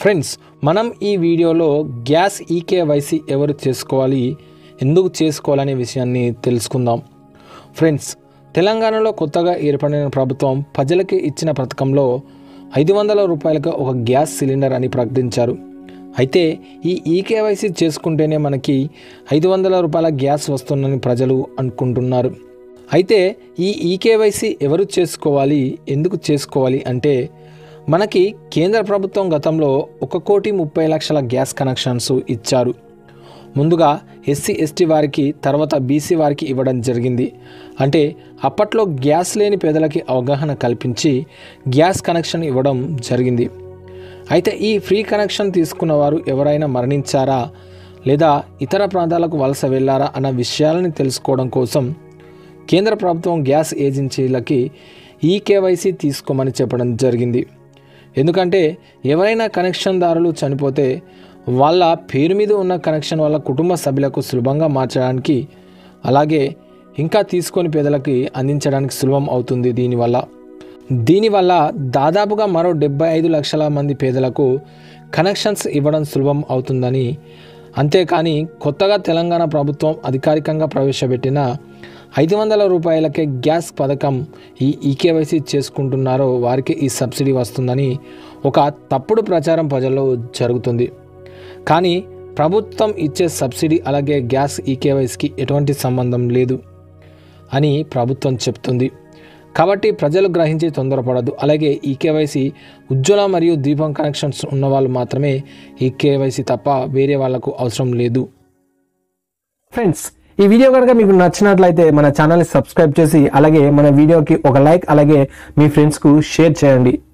friends మనం ఈ వీడియోలో గ్యాస్ ఈకేవైసీ ఎవరు చేసుకోవాలి ఎందుకు చేసుకోవాలనే విషయాన్ని తెలుసుకుందాం ఫ్రెండ్స్ తెలంగాణలో కొత్తగా ఏర్పడిన ప్రభుత్వం ప్రజలకి ఇచ్చిన పథకంలో ఐదు వందల రూపాయలకు ఒక గ్యాస్ సిలిండర్ అని ప్రకటించారు అయితే ఈ ఈకేవైసీ చేసుకుంటేనే మనకి ఐదు వందల రూపాయల గ్యాస్ వస్తుందని ప్రజలు అనుకుంటున్నారు అయితే ఈ ఈకేవైసీ ఎవరు చేసుకోవాలి ఎందుకు చేసుకోవాలి అంటే మనకి కేంద్ర ప్రభుత్వం గతంలో ఒక కోటి ముప్పై లక్షల గ్యాస్ కనెక్షన్స్ ఇచ్చారు ముందుగా ఎస్సీ ఎస్టీ వారికి తర్వాత బీసీ వారికి ఇవ్వడం జరిగింది అంటే అప్పట్లో గ్యాస్ లేని పేదలకి అవగాహన కల్పించి గ్యాస్ కనెక్షన్ ఇవ్వడం జరిగింది అయితే ఈ ఫ్రీ కనెక్షన్ తీసుకున్న వారు ఎవరైనా మరణించారా లేదా ఇతర ప్రాంతాలకు వలస వెళ్ళారా అన్న విషయాలని తెలుసుకోవడం కోసం కేంద్ర ప్రభుత్వం గ్యాస్ ఏజెన్సీలకి ఈ కేవైసీ తీసుకోమని చెప్పడం జరిగింది ఎందుకంటే ఎవరైనా కనెక్షన్దారులు చనిపోతే వాళ్ళ పేరు మీద ఉన్న కనెక్షన్ వాళ్ళ కుటుంబ సభ్యులకు సులభంగా మార్చడానికి అలాగే ఇంకా తీసుకొని పేదలకి అందించడానికి సులభం అవుతుంది దీనివల్ల దీనివల్ల దాదాపుగా మరో డెబ్బై ఐదు లక్షల మంది పేదలకు కనెక్షన్స్ ఇవ్వడం సులభం అవుతుందని అంతేకాని కొత్తగా తెలంగాణ ప్రభుత్వం అధికారికంగా ప్రవేశపెట్టిన ఐదు వందల రూపాయలకే గ్యాస్ పథకం ఈ ఈకేవైసీ చేసుకుంటున్నారో వారికి ఈ సబ్సిడీ వస్తుందని ఒక తప్పుడు ప్రచారం ప్రజల్లో జరుగుతుంది కానీ ప్రభుత్వం ఇచ్చే సబ్సిడీ అలాగే గ్యాస్ ఈకేవైసీకి ఎటువంటి సంబంధం లేదు అని ప్రభుత్వం చెప్తుంది కాబట్టి ప్రజలు గ్రహించి తొందరపడదు అలాగే ఈ కేవైసీ ఉజ్వల మరియు దీపం కనెక్షన్స్ ఉన్న వాళ్ళు మాత్రమే ఈ కేవైసీ తప్ప వేరే వాళ్ళకు అవసరం లేదు ఫ్రెండ్స్ ఈ వీడియో కనుక మీకు నచ్చినట్లయితే మన ఛానల్ని సబ్స్క్రైబ్ చేసి అలాగే మన వీడియోకి ఒక లైక్ అలాగే మీ ఫ్రెండ్స్కు షేర్ చేయండి